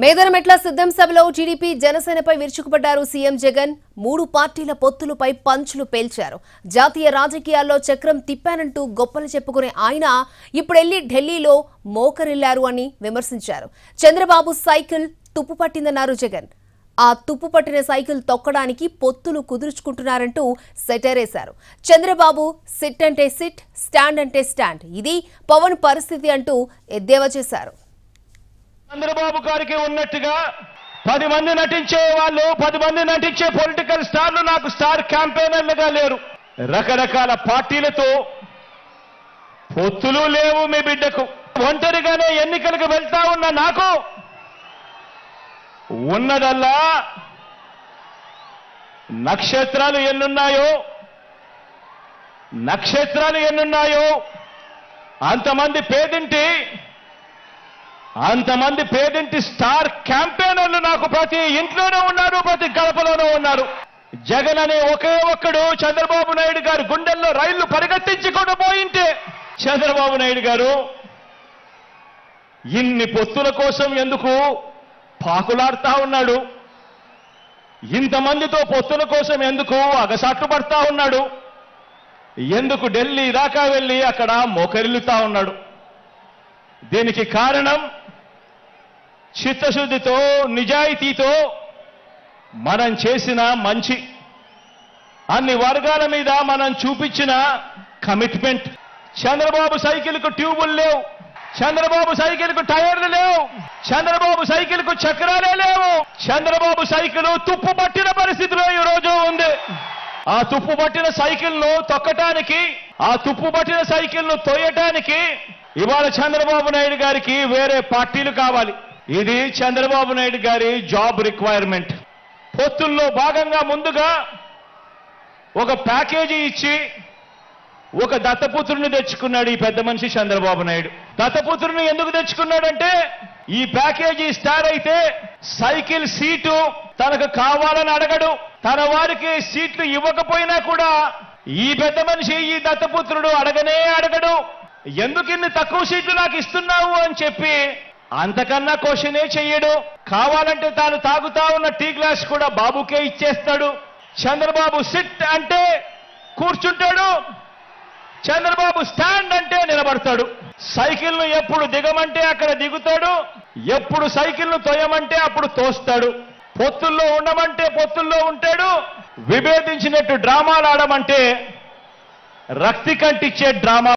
మేదరమెట్ల సిద్ధం సభలో టీడీపీ జనసేనపై విరుచుకుపడ్డారు సీఎం జగన్ మూడు పార్టీల పొత్తులపై పంచులు పేల్చారు జాతీయ రాజకీయాల్లో చక్రం తిప్పానంటూ గొప్పలు చెప్పుకునే ఆయన ఇప్పుడెళ్లి ఢిల్లీలో మోకరిల్లారు అని విమర్శించారు చంద్రబాబు సైకిల్ తుప్పు పట్టిందన్నారు జగన్ ఆ తుప్పు పట్టిన సైకిల్ తొక్కడానికి పొత్తులు కుదుర్చుకుంటున్నారంటూ సెటరేశారు చంద్రబాబు సిట్ అంటే సిట్ స్టాండ్ అంటే స్టాండ్ ఇది పవన్ పరిస్థితి అంటూ ఎద్దేవా చేశారు చంద్రబాబు గారికి ఉన్నట్టుగా పది మంది నటించే వాళ్ళు పది మంది నటించే పొలిటికల్ స్టార్లు నాకు స్టార్ క్యాంపెయినర్లుగా లేరు రకరకాల పార్టీలతో పొత్తులు లేవు మీ బిడ్డకు ఒంటరిగానే ఎన్నికలకు వెళ్తా ఉన్న నాకు ఉన్నదల్లా నక్షత్రాలు ఎన్నున్నాయో నక్షత్రాలు ఎన్నున్నాయో అంతమంది పేదింటి అంతమంది పేదింటి స్టార్ క్యాంపెయినర్లు నాకు ప్రతి ఇంట్లోనూ ఉన్నారు ప్రతి గడపలోనూ ఉన్నారు జగన్ అనే ఒకే ఒక్కడు చంద్రబాబు నాయుడు గారు గుండెల్లో రైళ్లు పరిగెత్తించుకొని పోయింటే చంద్రబాబు నాయుడు గారు ఇన్ని పొత్తుల కోసం ఎందుకు పాకులాడుతా ఉన్నాడు ఇంతమందితో పొత్తుల కోసం ఎందుకు అగసాట్లు పడతా ఉన్నాడు ఎందుకు ఢిల్లీ దాకా వెళ్ళి అక్కడ మోకరిల్లుతా ఉన్నాడు దీనికి కారణం చిత్తశుద్ధితో నిజాయితీతో మనం చేసిన మంచి అన్ని వర్గాల మీద మనం చూపించిన కమిట్మెంట్ చంద్రబాబు సైకిల్కు ట్యూబులు లేవు చంద్రబాబు సైకిల్కు టైర్లు లేవు చంద్రబాబు సైకిల్కు చక్రాలే లేవు చంద్రబాబు సైకిల్ తుప్పు పట్టిన పరిస్థితిలో ఈ రోజు ఉంది ఆ తుప్పు పట్టిన సైకిల్ ను తొక్కటానికి ఆ తుప్పు పట్టిన సైకిల్ ను తోయటానికి ఇవాళ చంద్రబాబు నాయుడు గారికి వేరే పార్టీలు కావాలి ఇది చంద్రబాబు నాయుడు గారి జాబ్ రిక్వైర్మెంట్ పొత్తుల్లో భాగంగా ముందుగా ఒక ప్యాకేజీ ఇచ్చి ఒక దత్తపుత్రుని తెచ్చుకున్నాడు ఈ పెద్ద మనిషి చంద్రబాబు నాయుడు దత్తపుత్రుని ఎందుకు తెచ్చుకున్నాడంటే ఈ ప్యాకేజీ స్టార్ అయితే సైకిల్ సీటు తనకు కావాలని అడగడు తన వారికి సీట్లు ఇవ్వకపోయినా కూడా ఈ పెద్ద మనిషి ఈ దత్తపుత్రుడు అడగనే అడగడు ఎందుకు ఇన్ని తక్కువ సీట్లు నాకు ఇస్తున్నావు అని చెప్పి అంతకన్నా క్వశ్చనే చెయ్యడు కావాలంటే తాను తాగుతా ఉన్న టీ గ్లాస్ కూడా బాబుకే ఇచ్చేస్తాడు చంద్రబాబు సిట్ అంటే కూర్చుంటాడు చంద్రబాబు స్టాండ్ అంటే నిలబడతాడు సైకిల్ ను ఎప్పుడు దిగమంటే అక్కడ దిగుతాడు ఎప్పుడు సైకిల్ ను తోయమంటే అప్పుడు తోస్తాడు పొత్తుల్లో ఉండమంటే పొత్తుల్లో ఉంటాడు విభేదించినట్టు డ్రామాలు ఆడమంటే రక్తి కంటిచ్చే డ్రామా